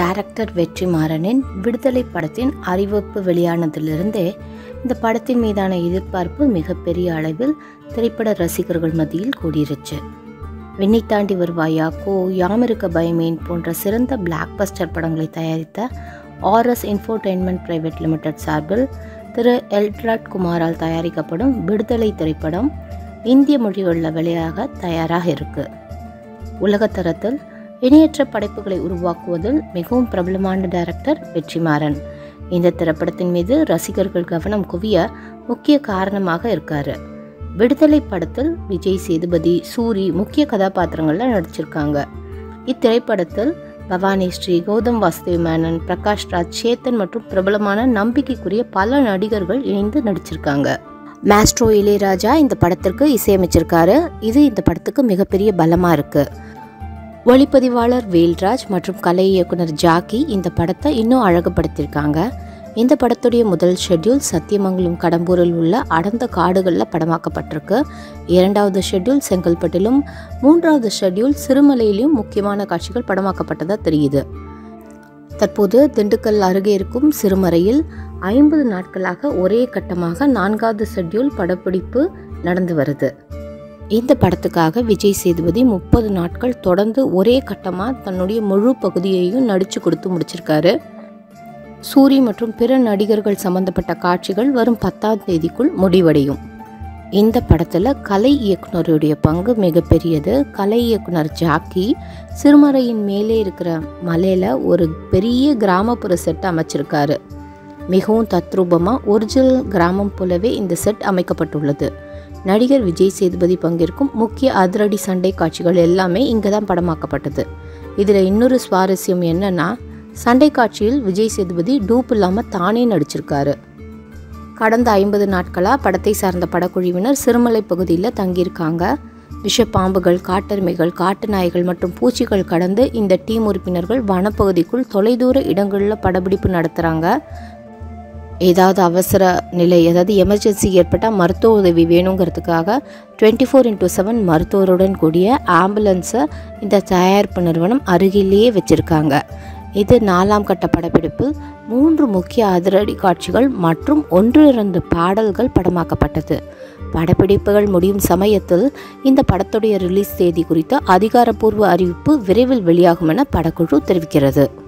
director வெற்றிமாறனின் விடுதலை படத்தின் அறிவிப்பு வெளியானதிலிருந்தே இந்த படத்தின் மீதான எதிர்பார்ப்பு மிகப்பெரிய அளவில் திரைப்பட ரசிகர்கள் மத்தியில் கூடிருச்சு விண்ணை தாண்டி வருவாயா கோ யாமிருக்க பயமேன் போன்ற சிறந்த பிளாக் பஸ்டர் படங்களை தயாரித்த ஆர்எஸ் இன்ஃபோடெயின்மெண்ட் பிரைவேட் லிமிடெட் சார்பில் திரு எல்ட்ராட் குமாரால் தயாரிக்கப்படும் விடுதலை திரைப்படம் இந்திய மொழிகளில் வெளியாக தயாராக இருக்கு உலகத்தரத்தில் இணையற்ற படைப்புகளை உருவாக்குவதில் மிகவும் பிரபலமான டைரக்டர் வெற்றிமாறன் இந்த திரைப்படத்தின் மீது ரசிகர்கள் கவனம் குவிய முக்கிய காரணமாக இருக்காரு விடுதலை படத்தில் விஜய் சேதுபதி சூரி முக்கிய கதாபாத்திரங்களில் நடிச்சிருக்காங்க இத்திரைப்படத்தில் பவானி ஸ்ரீ கௌதம் வாசுதேவ் மேனன் பிரகாஷ் ராஜ் சேத்தன் மற்றும் பிரபலமான நம்பிக்கைக்குரிய பல நடிகர்கள் இணைந்து நடிச்சிருக்காங்க மாஸ்ட்ரோ இளையராஜா இந்த படத்திற்கு இசையமைச்சிருக்காரு இது இந்த படத்துக்கு மிகப்பெரிய பலமாக இருக்கு ஒளிப்பதிவாளர் வேல்ராஜ் மற்றும் கலை இயக்குனர் ஜாக்கி இந்த படத்தை இன்னும் அழகுபடுத்தியிருக்காங்க இந்த படத்துடைய முதல் ஷெட்யூல் சத்தியமங்கலம் கடம்பூரில் உள்ள அடர்ந்த காடுகளில் படமாக்கப்பட்டிருக்கு இரண்டாவது ஷெட்யூல் செங்கல்பட்டிலும் மூன்றாவது ஷெட்யூல் சிறுமலையிலும் முக்கியமான காட்சிகள் படமாக்கப்பட்டதாக தெரியுது தற்போது திண்டுக்கல் அருகே இருக்கும் சிறுமறையில் ஐம்பது நாட்களாக ஒரே கட்டமாக நான்காவது ஷெட்யூல் படப்பிடிப்பு நடந்து வருது இந்த படத்துக்காக விஜய் சேதுபதி முப்பது நாட்கள் தொடர்ந்து ஒரே கட்டமாக தன்னுடைய முழு பகுதியையும் நடித்து கொடுத்து முடிச்சிருக்காரு சூரி மற்றும் பிற நடிகர்கள் சம்பந்தப்பட்ட காட்சிகள் வரும் பத்தாம் தேதிக்குள் முடிவடையும் இந்த படத்தில் கலை இயக்குனருடைய பங்கு மிகப்பெரியது கலை இயக்குனர் ஜாக்கி சிறுமறையின் மேலே இருக்கிற மலையில் ஒரு பெரிய கிராமப்புற செட் அமைச்சிருக்காரு மிகவும் தத்ரூபமாக ஒரிஜினல் கிராமம் போலவே இந்த செட் அமைக்கப்பட்டுள்ளது நடிகர் விஜய் சேதுபதி பங்கேற்கும் முக்கிய அதிரடி சண்டை காட்சிகள் எல்லாமே இங்கே தான் படமாக்கப்பட்டது இதில் இன்னொரு சுவாரஸ்யம் என்னன்னா சண்டை காட்சியில் விஜய் சேதுபதி டூப் இல்லாமல் தானே நடிச்சிருக்காரு கடந்த ஐம்பது நாட்களாக படத்தை சார்ந்த படக்குழுவினர் சிறுமலை பகுதியில் தங்கியிருக்காங்க விஷப்பாம்புகள் காட்டெருமைகள் காட்டு நாய்கள் மற்றும் பூச்சிகள் கடந்து இந்த டீம் உறுப்பினர்கள் வனப்பகுதிக்குள் தொலைதூர இடங்களில் படப்பிடிப்பு நடத்துகிறாங்க ஏதாவது அவசர நிலை அதாவது எமர்ஜென்சி ஏற்பட்டால் மருத்துவ உதவி வேணுங்கிறதுக்காக டுவெண்ட்டி ஃபோர் இன்டூ செவன் மருத்துவருடன் கூடிய ஆம்புலன்ஸை இந்த தயாரிப்பு நிறுவனம் அருகிலேயே வச்சுருக்காங்க இது நாலாம் கட்ட படப்பிடிப்பு மூன்று முக்கிய அதிரடி காட்சிகள் மற்றும் ஒன்று இரண்டு பாடல்கள் படமாக்கப்பட்டது படப்பிடிப்புகள் முடியும் சமயத்தில் இந்த படத்துடைய ரிலீஸ் தேதி குறித்த அதிகாரப்பூர்வ அறிவிப்பு விரைவில் வெளியாகும் என படக்குழு தெரிவிக்கிறது